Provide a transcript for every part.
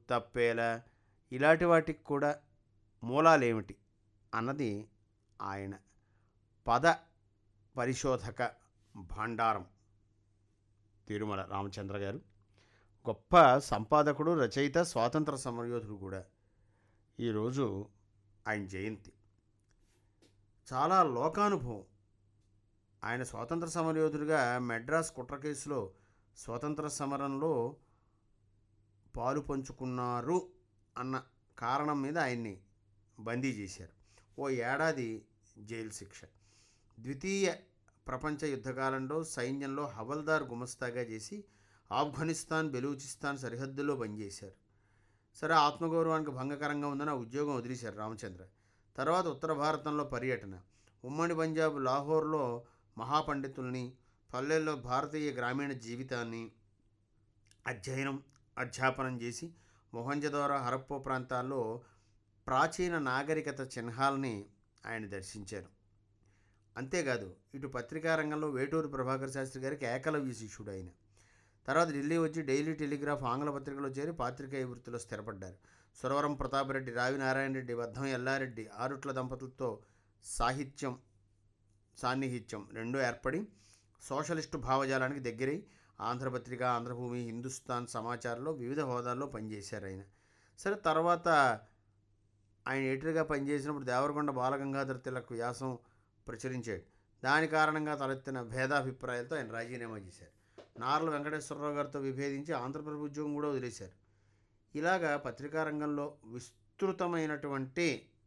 ఉత్తప్పేల ఇలాంటి వాటికి కూడా మూలాలేమిటి అన్నది ఆయన పద పరిశోధక భాండారం తిరుమల రామచంద్ర గారు గొప్ప సంపాదకుడు రచయిత స్వాతంత్ర సమరయోధుడు కూడా ఈరోజు ఆయన జయంతి చాలా లోకానుభవం ఆయన స్వాతంత్ర సమరయోధుడిగా మెడ్రాస్ కుట్ర కేసులో స్వాతంత్ర సమరంలో పాలు పంచుకున్నారు అన్న కారణం మీద ఆయన్ని బందీ చేశారు ఓ ఏడాది జైలు శిక్ష ద్వితీయ ప్రపంచ యుద్ధకాలంలో సైన్యంలో హవల్దార్ గుమస్తాగా చేసి ఆఫ్ఘనిస్తాన్ బెలూచిస్తాన్ సరిహద్దుల్లో పనిచేశారు సరే ఆత్మగౌరవానికి భంగకరంగా ఉందని ఆ ఉద్యోగం వదిలేశారు రామచంద్ర తర్వాత ఉత్తర భారతంలో పర్యటన ఉమ్మడి పంజాబ్ లాహోర్లో మహాపండితుల్ని పల్లెల్లో భారతీయ గ్రామీణ జీవితాన్ని అధ్యయనం అధ్యాపనం చేసి మొహంజదారో హరప్పో ప్రాంతాల్లో ప్రాచీన నాగరికత చిహ్నాలని ఆయన దర్శించారు అంతేకాదు ఇటు పత్రికా రంగంలో వేటూరు ప్రభాకర్ శాస్త్రి గారికి ఏకలవ్య శిష్యుడు ఆయన తర్వాత ఢిల్లీ వచ్చి డైలీ టెలిగ్రాఫ్ ఆంగ్ల పత్రికలో చేరి పాత్రికేయ వృత్తిలో స్థిరపడ్డారు సురవరం ప్రతాపరెడ్డి రావి నారాయణ రెడ్డి వద్దం ఎల్లారెడ్డి ఆరుట్ల దంపతులతో సాహిత్యం సాన్నిహిత్యం రెండూ ఏర్పడి సోషలిస్టు భావజాలానికి దగ్గరై ఆంధ్రపత్రిక ఆంధ్రభూమి హిందుస్థాన్ సమాచారంలో వివిధ హోదాల్లో పనిచేశారు ఆయన సరే తర్వాత ఆయన ఎడిటర్గా పనిచేసినప్పుడు దేవరకొండ బాలగంగాధర తిలక్ వ్యాసం ప్రచురించాడు దాని కారణంగా తలెత్తిన భేదాభిప్రాయాలతో ఆయన రాజీనామా చేశారు నార్ల వెంకటేశ్వరరావు గారితో విభేదించి ఆంధ్రప్రదేశ్ ఉద్యోగం కూడా వదిలేశారు ఇలాగా పత్రికా రంగంలో విస్తృతమైనటువంటి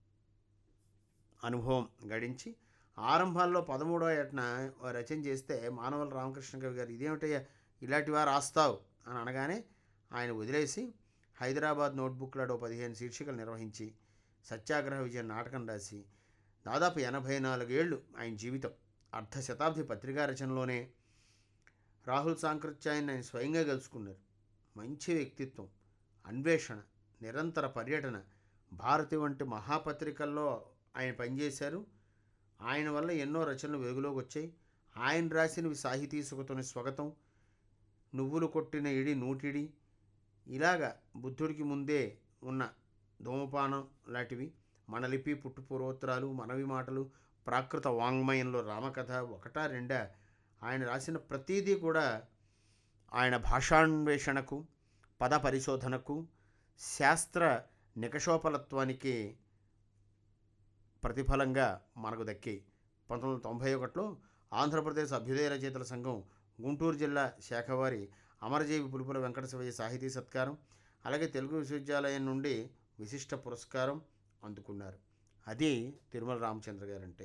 అనుభవం గడించి ఆరంభాల్లో పదమూడో ఏటన ఓ రచన చేస్తే మానవల రామకృష్ణ కవి గారు ఇదేమిటయ్యా ఇలాంటివా రాస్తావు అని అనగానే ఆయన వదిలేసి హైదరాబాద్ నోట్బుక్లలో పదిహేను శీర్షికలు నిర్వహించి సత్యాగ్రహ విజయ నాటకం రాసి దాదాపు ఎనభై నాలుగేళ్లు ఆయన జీవితం అర్ధ శతాబ్ది పత్రికా రచనలోనే రాహుల్ సాంకృత్యాన్ని ఆయన స్వయంగా కలుసుకున్నారు మంచి వ్యక్తిత్వం అన్వేషణ నిరంతర పర్యటన భారతి వంటి మహాపత్రికల్లో ఆయన పనిచేశారు ఆయన వల్ల ఎన్నో రచనలు వెలుగులోకి వచ్చాయి ఆయన రాసినవి సాహితీ సుగతుని స్వగతం నువ్వులు కొట్టిన ఇడి నూటిడి ఇలాగా బుద్ధుడికి ముందే ఉన్న ధూమపానం లాంటివి మన లిపి పుట్టుపూర్వోత్తరాలు మనవి మాటలు ప్రాకృత వాంగ్మయంలో రామకథ ఒకటా రెండా ఆయన రాసిన ప్రతీదీ కూడా ఆయన భాషాన్వేషణకు పద పరిశోధనకు శాస్త్ర నికషోపలత్వానికి ప్రతిఫలంగా మనకు దక్కి పంతొమ్మిది వందల తొంభై ఒకటిలో ఆంధ్రప్రదేశ్ అభ్యుదయ రచయితల సంఘం గుంటూరు జిల్లా శాఖ వారి అమరజీవి పులుపుల వెంకటశివయ్య సాహితీ సత్కారం అలాగే తెలుగు విశ్వవిద్యాలయం నుండి విశిష్ట పురస్కారం అందుకున్నారు అది తిరుమల రామచంద్ర గారంటే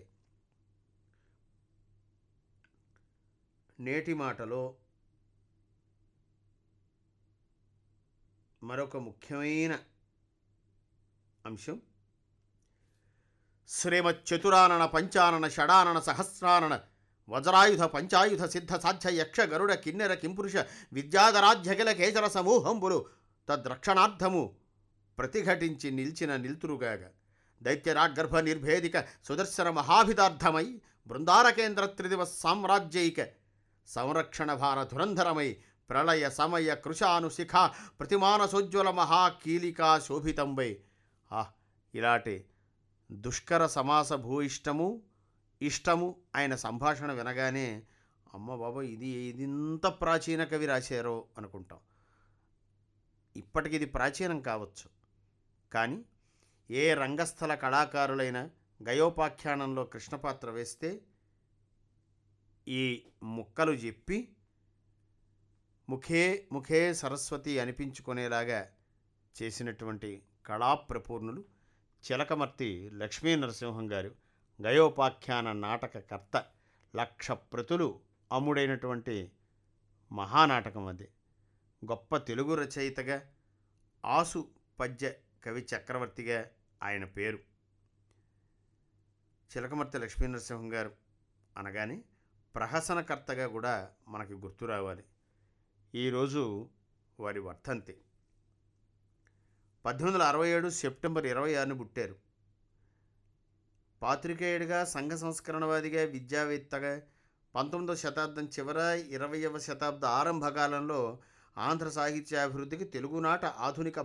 నేటి మాటలో మరొక ముఖ్యమైన అంశం శ్రీమచ్చతురానన పంచానన షడానన సహస్రానన వజ్రాయుధ పంచాయుధ సిద్ధ సాధ్య యక్ష గరుడ కిన్నెర కింపురుష విద్యాధరాధ్యగల కేచర సమూహంబులు తద్రక్షణార్థము ప్రతిఘటించి నిలిచిన నిల్తురుగాగ దైత్యరాగర్భ నిర్భేదిక సుదర్శన మహాభిదార్థమై బృందారకేంద్ర త్రిదివ సామ్రాజ్యైక సంరక్షణ భార ధురంధరమై ప్రళయ సమయ కృషానుశిఖ ప్రతిమానసోజ్వల మహాకీలికా శోభితంబై ఆహ్ ఇలాంటి దుష్కర సమాస భూయిష్టము ఇష్టము ఆయన సంభాషణ వినగానే అమ్మ బాబా ఇది ఇదింత ప్రాచీన కవి రాశారో అనుకుంటాం ఇప్పటికి ఇది ప్రాచీనం కావచ్చు కానీ ఏ రంగస్థల కళాకారులైన గయోపాఖ్యానంలో కృష్ణపాత్ర వేస్తే ఈ ముక్కలు చెప్పి ముఖే ముఖే సరస్వతి అనిపించుకునేలాగా చేసినటువంటి కళాప్రపూర్ణులు చిలకమర్తి లక్ష్మీ నరసింహం గారు గయోపాఖ్యాన నాటకకర్త లక్ష ప్రతులు అమ్ముడైనటువంటి మహానాటకం అది గొప్ప తెలుగు రచయితగా ఆసు పద్య కవి చక్రవర్తిగా ఆయన పేరు చిలకమర్తి లక్ష్మీ నరసింహం గారు అనగానే ప్రహసనకర్తగా కూడా మనకి గుర్తు రావాలి ఈరోజు వారి వర్ధంతి పద్దెనిమిది వందల అరవై ఏడు సెప్టెంబర్ ఇరవై ఆరుని పుట్టారు పాత్రికేయుడిగా సంఘ సంస్కరణవాదిగా విద్యావేత్తగా పంతొమ్మిదవ శతాబ్దం చివర ఇరవయవ శతాబ్ద ఆరంభ కాలంలో ఆంధ్ర సాహిత్యాభివృద్ధికి తెలుగునాట ఆధునిక